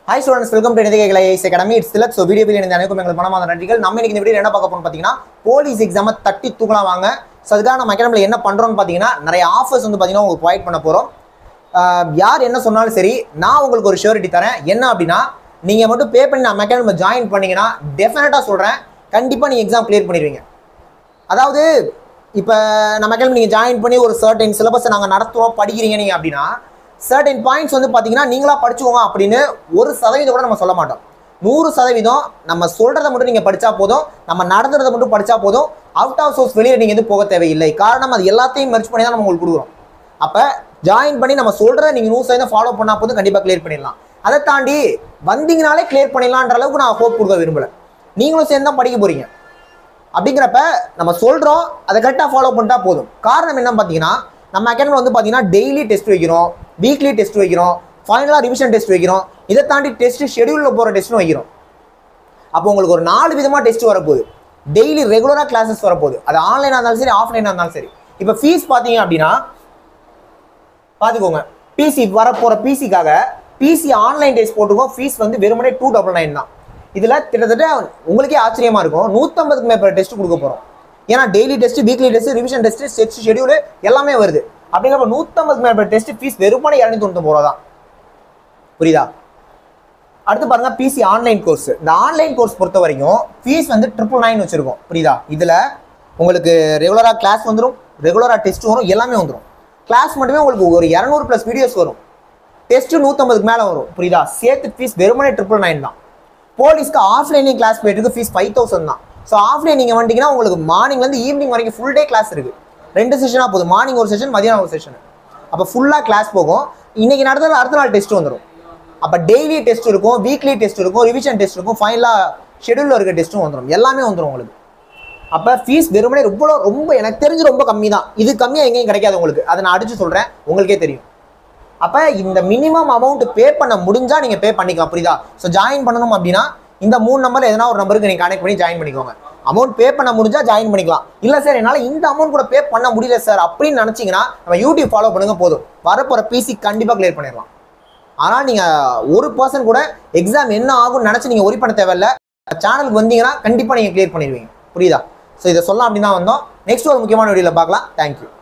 hi students welcome to நிதிகளை ice academy it's சிலப் so video இந்த அனைக்கும் எங்களுக்கு மனமாத நன்றிகள் நம்ம இன்னைக்கு இந்த வீடியோ என்ன பார்க்க போறோம் பார்த்தீங்கன்னா போலீஸ் எக்ஸாமை தட்டி தூக்கலாம் வாங்க ஸோ அதுக்காக நம்ம அகாடமியில் என்ன பண்ணுறோம்னு பார்த்தீங்கன்னா நிறைய ஆஃபர்ஸ் வந்து பார்த்தீங்கன்னா உங்களுக்கு ப்ரொவைட் பண்ண போகிறோம் யார் என்ன சொன்னாலும் சரி நான் உங்களுக்கு ஒரு ஷூரிட்டி தரேன் என்ன அப்படின்னா நீங்கள் மட்டும் பே பண்ணி நம்ம அகாடமி ஜாயின் பண்ணீங்கன்னா டெஃபினட்டாக சொல்கிறேன் கண்டிப்பாக நீங்கள் எக்ஸாம் கிளியர் பண்ணிடுவீங்க அதாவது இப்போ நம்ம அகாடமி நீங்கள் ஜாயின் பண்ணி ஒரு சர்டைன் சிலபஸை நாங்கள் நடத்துகிறோம் படிக்கிறீங்க நீங்கள் அப்படின்னா சர்டைன் பாயிண்ட்ஸ் வந்து பார்த்தீங்கன்னா நீங்களா படிச்சுக்கோங்க அப்படின்னு ஒரு சதவீதம் கூட நம்ம சொல்ல மாட்டோம் நூறு சதவீதம் நம்ம சொல்கிறத மட்டும் நீங்கள் படித்தா போதும் நம்ம நடந்துறதை மட்டும் படித்தா போதும் அவுட் ஆஃப் சோர்ஸ் வெளியே நீங்கள் எதுவும் போக தேவையில்லை காரணம் அது எல்லாத்தையும் மெர்ச் பண்ணி தான் நம்ம உங்களுக்கு கொடுக்குறோம் அப்போ ஜாயின் பண்ணி நம்ம சொல்கிறத நீங்கள் நூறு சதவீதம் ஃபாலோ பண்ணால் போதும் கண்டிப்பாக கிளியர் பண்ணிடலாம் அதை தாண்டி வந்தீங்கனாலே கிளியர் பண்ணிடலான்ற அளவுக்கு நான் ஹோப் கொடுக்க விரும்பலை நீங்களும் சேர்ந்து தான் படிக்க போகிறீங்க அப்படிங்கிறப்ப நம்ம சொல்கிறோம் அதை கரெக்டாக ஃபாலோ பண்ணிட்டா போதும் காரணம் என்ன பார்த்தீங்கன்னா நம்ம அகாடமியில் வந்து பார்த்தீங்கன்னா டெய்லி டெஸ்ட் வைக்கிறோம் வீக்லி டெஸ்ட் வைக்கிறோம் ஃபைனலாக ரிவிஷன் டெஸ்ட் வைக்கிறோம் இதை தாண்டி டெஸ்ட் ஷெடியூலில் போகிற டெஸ்ட்டும் வைக்கிறோம் அப்போ உங்களுக்கு ஒரு நாலு விதமாக டெஸ்ட் வரப்போகுது டெய்லி ரெகுலராக கிளாஸஸ் வரப்போகுது அது ஆன்லைனாக இருந்தாலும் சரி ஆஃப்லைனாக இருந்தாலும் சரி இப்போ ஃபீஸ் பார்த்தீங்க அப்படின்னா பார்த்துக்கோங்க பிசி வரப்போகிற பிசிக்காக பிசி ஆன்லைன் டெஸ்ட் போட்டிருக்கோம் ஃபீஸ் வந்து வெறுமனே டூ டபுள் நைன் தான் இதில் கிட்டத்தட்ட உங்களுக்கே ஆச்சரியமாக இருக்கும் நூற்றம்பதுக்கு மேற்பட்ட டெஸ்ட் கொடுக்க போகிறோம் ஏன்னா daily test weekly test revision test set schedule எல்லாமே வருது அப்படிங்கிறப்ப நூற்றம்பதுக்கு மேற்பட்ட டெஸ்ட் ஃபீஸ் வெறுமனே இரநூத்தி தொண்ணூத்தொம்பது ரூபா தான் புரியுதா அடுத்து பாருங்க பிசி ஆன்லைன் கோர்ஸ் இந்த ஆன்லைன் கோர்ஸ் பொறுத்த வரைக்கும் ஃபீஸ் வந்து ட்ரிபிள் நைன் வச்சிருக்கோம் புரியுதா இதில் உங்களுக்கு ரெகுலராக கிளாஸ் வந்துடும் ரெகுலராக டெஸ்ட் வரும் எல்லாமே வந்துடும் கிளாஸ் மட்டுமே உங்களுக்கு ஒரு இரநூறு ப்ளஸ் வீடியோஸ் வரும் டெஸ்ட்டு நூற்றம்பதுக்கு மேலே வரும் புரியுதா சேர்த்து ஃபீஸ் வெறுமனே ட்ரிபிள் நைன் தான் போலீஸ்க்கு ஆஃப்லைன்லையும் கிளாஸ் போயிட்டு ஃபீஸ் ஃபைவ் தௌசண்ட் தான் ஸோ ஆஃப்லைன் நீங்கள் வந்துட்டீங்கன்னா உங்களுக்கு மார்னிங்லேருந்து ஈவினிங் வரைக்கும் ஃபுல் டே கிளாஸ் இருக்குது ரெண்டு செஷனாக போகுது மார்னிங் ஒரு செஷன் மதியானம் ஒரு செஷன் அப்போ ஃபுல்லாக கிளாஸ் போகும் இன்னைக்கு நடந்தது அடுத்த நாள் டெஸ்ட் வந்துடும் அப்போ டெய்லி டெஸ்ட் இருக்கும் வீக்லி டெஸ்ட் இருக்கும் ரிவிஷன் டெஸ்ட் இருக்கும் ஃபைனலாக ஷெடியூலில் இருக்க டெஸ்ட்டும் வந்துடும் எல்லாமே வந்துடும் உங்களுக்கு அப்போ ஃபீஸ் வெறுமனே ரொம்ப ரொம்ப எனக்கு தெரிஞ்சு ரொம்ப கம்மி தான் இது கம்மியாக எங்கேயும் கிடைக்காது உங்களுக்கு அதை நான் அடிச்சு சொல்கிறேன் உங்களுக்கே தெரியும் அப்போ இந்த மினிமம் அமௌண்ட் பே பண்ண முடிஞ்சால் நீங்கள் பே பண்ணிக்கலாம் புரியுதா ஸோ ஜாயின் பண்ணணும் அப்படின்னா இந்த மூணு நம்பர் எதனா ஒரு நம்பருக்கு நீங்கள் கனெக்ட் பண்ணி ஜாயின் பண்ணிக்கோங்க அமௌண்ட் பே பண்ண முடிஞ்சா ஜாயின் பண்ணிக்கலாம் இல்லை சார் என்னால் இந்த அமௌண்ட் கூட பே பண்ண முடியல சார் அப்படின்னு நினச்சிங்கன்னா நம்ம யூடியூப் ஃபாலோ பண்ணுங்க போதும் வரப்போகிற பிசி கண்டிப்பாக கிளியர் பண்ணிடலாம் ஆனால் நீங்கள் ஒரு பர்சன் கூட எக்ஸாம் என்ன ஆகும்னு நினச்சி நீங்கள் ஒரி பண்ண தேவையில்ல சேனலுக்கு வந்தீங்கன்னா கண்டிப்பாக நீங்கள் கிளியர் பண்ணிடுவீங்க புரியுதா ஸோ இதை சொல்லலாம் அப்படின்னு தான் வந்தோம் நெக்ஸ்ட் ஒரு முக்கியமான வீடியோவில் பார்க்கலாம் தேங்க்யூ